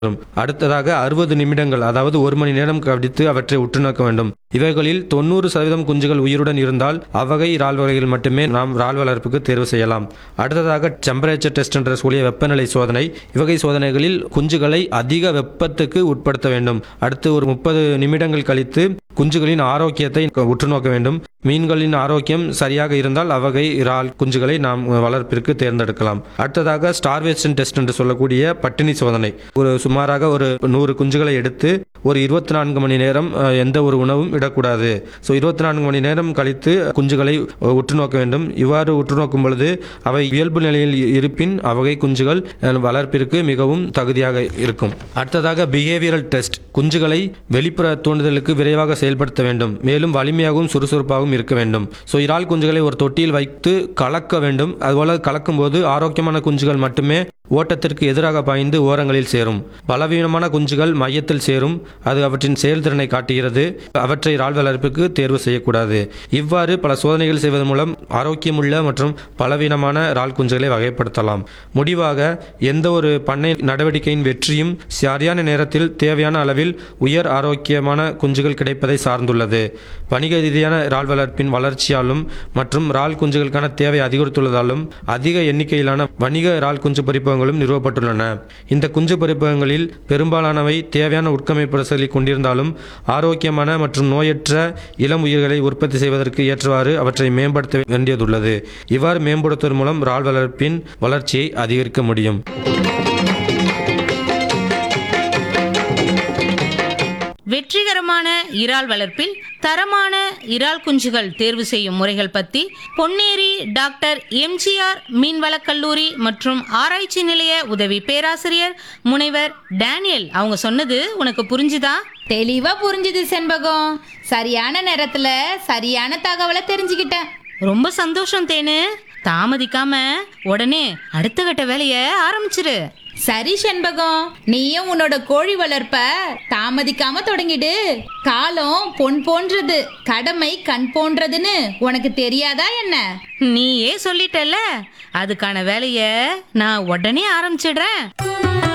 அடுத்ததாக அறுபது நிமிடங்கள் அதாவது ஒரு மணி நேரம் கழித்து அவற்றை உற்று நோக்க வேண்டும் இவைகளில் தொண்ணூறு சதவீதம் குஞ்சுகள் உயிருடன் இருந்தால் அவ்வகை இறால் வகைகள் மட்டுமே நாம் இறால் வளர்ப்புக்கு தேர்வு செய்யலாம் அடுத்ததாக டெம்பரேச்சர் டெஸ்ட் என்ற கூடிய வெப்பநிலை சோதனை இவ்வகை சோதனைகளில் குஞ்சுகளை அதிக வெப்பத்துக்கு உட்படுத்த வேண்டும் அடுத்து ஒரு முப்பது நிமிடங்கள் கழித்து குஞ்சுகளின் ஆரோக்கியத்தை உற்று நோக்க வேண்டும் மீன்களின் ஆரோக்கியம் சரியாக இருந்தால் அவ்வகை இறால் குஞ்சுகளை நாம் வளர்ப்பிற்கு தேர்ந்தெடுக்கலாம் அடுத்ததாக ஸ்டார்வேஷன் டெஸ்ட் என்று சொல்லக்கூடிய பட்டினி சோதனை ஒரு சுமாராக ஒரு நூறு குஞ்சுகளை எடுத்து ஒரு இருபத்தி நான்கு மணி நேரம் அஹ், எந்த ஒரு உணவும் இடக்கூடாது ஸோ இருபத்தி நான்கு மணி நேரம் கழித்து குஞ்சுகளை அஹ், உற்று நோக்க வேண்டும் இவ்வாறு உற்று நோக்கும் பொழுது அவை இயல்பு நிலையில் இருப்பின் அவ்வகை குஞ்சுகள் அஹ், வளர்ப்பிற்கு மிகவும் தகுதியாக இருக்கும் அடுத்ததாக பிஹேவியரல் டெஸ்ட் குஞ்சுகளை வெளிப்புற தூண்டுதலுக்கு விரைவாக செயல்படுத்த வேண்டும் மேலும் வலிமையாகவும் சுறுசுறுப்பாகவும் இருக்க வேண்டும் ஸோ இறால் குஞ்சுகளை ஒரு தொட்டியில் வைத்து கலக்க வேண்டும் அதுபோல கலக்கும் போது ஆரோக்கியமான குஞ்சுகள் மட்டுமே ஓட்டத்திற்கு எதிராக பாய்ந்து ஓரங்களில் சேரும் பலவீனமான குஞ்சுகள் மையத்தில் சேரும் அது அவற்றின் செயல்திறனை காட்டுகிறது அவற்றை இறால் வளர்ப்புக்கு தேர்வு செய்யக்கூடாது இவ்வாறு பல சோதனைகள் செய்வதன் மூலம் ஆரோக்கியமுள்ள மற்றும் பலவீனமான இறால் குஞ்சுகளை வகைப்படுத்தலாம் முடிவாக எந்த ஒரு பண்ணை நடவடிக்கையின் வெற்றியும் சரியான நேரத்தில் தேவையான அளவில் உயர் ஆரோக்கியமான குஞ்சுகள் கிடைப்பதை சார்ந்துள்ளது வணிக ரீதியான இறால் வளர்ப்பின் வளர்ச்சியாலும் மற்றும் இறால் குஞ்சுகளுக்கான தேவை அதிகரித்துள்ளதாலும் அதிக எண்ணிக்கையிலான வணிக இறால் குஞ்சு பொறிப்பகங்களும் நிறுவப்பட்டுள்ளன இந்த குஞ்சு பொறிப்பகங்களில் பெரும்பாலானவை தேவையான உட்கமைப்பு வசதிகளை கொண்டிருந்தாலும் ஆரோக்கியமான மற்றும் நோயற்ற இளம் உயிர்களை உற்பத்தி செய்வதற்கு ஏற்றவாறு அவற்றை மேம்படுத்த வேண்டியதுள்ளது இவ்வாறு மேம்படுத்துவதன் மூலம் இறால் வளர்ப்பின் வளர்ச்சியை அதிகரிக்க முடியும் வெற்றிகரமான இறால் வளர்ப்பில் தரமான இறால் குஞ்சுகள் தேர்வு செய்யும் முறைகள் பத்தி பொன்னேரி டாக்டர் எம்ஜிஆர் மீன்வளக் கல்லூரி மற்றும் ஆராய்ச்சி நிலைய உதவி பேராசிரியர் முனைவர் டேனியல் அவங்க சொன்னது உனக்கு புரிஞ்சுதா தெளிவா புரிஞ்சுது செண்பகம் சரியான நேரத்துல சரியான தகவலை தெரிஞ்சுக்கிட்டேன் ரொம்ப சந்தோஷம் தேனு தாமதிக்காம உடனே அடுத்த கட்ட வேலையை ஆரம்பிச்சிரு சரி செண்பகம் நீயும் உன்னோட கோழி வளர்ப்ப தாமதிக்காம தொடங்கிடு காலம் பொன் போன்றது கடமை கண் போன்றதுன்னு உனக்கு தெரியாதா என்ன நீயே சொல்லிட்டல்ல அதுக்கான வேலையை நான் உடனே ஆரம்பிச்சிடுறேன்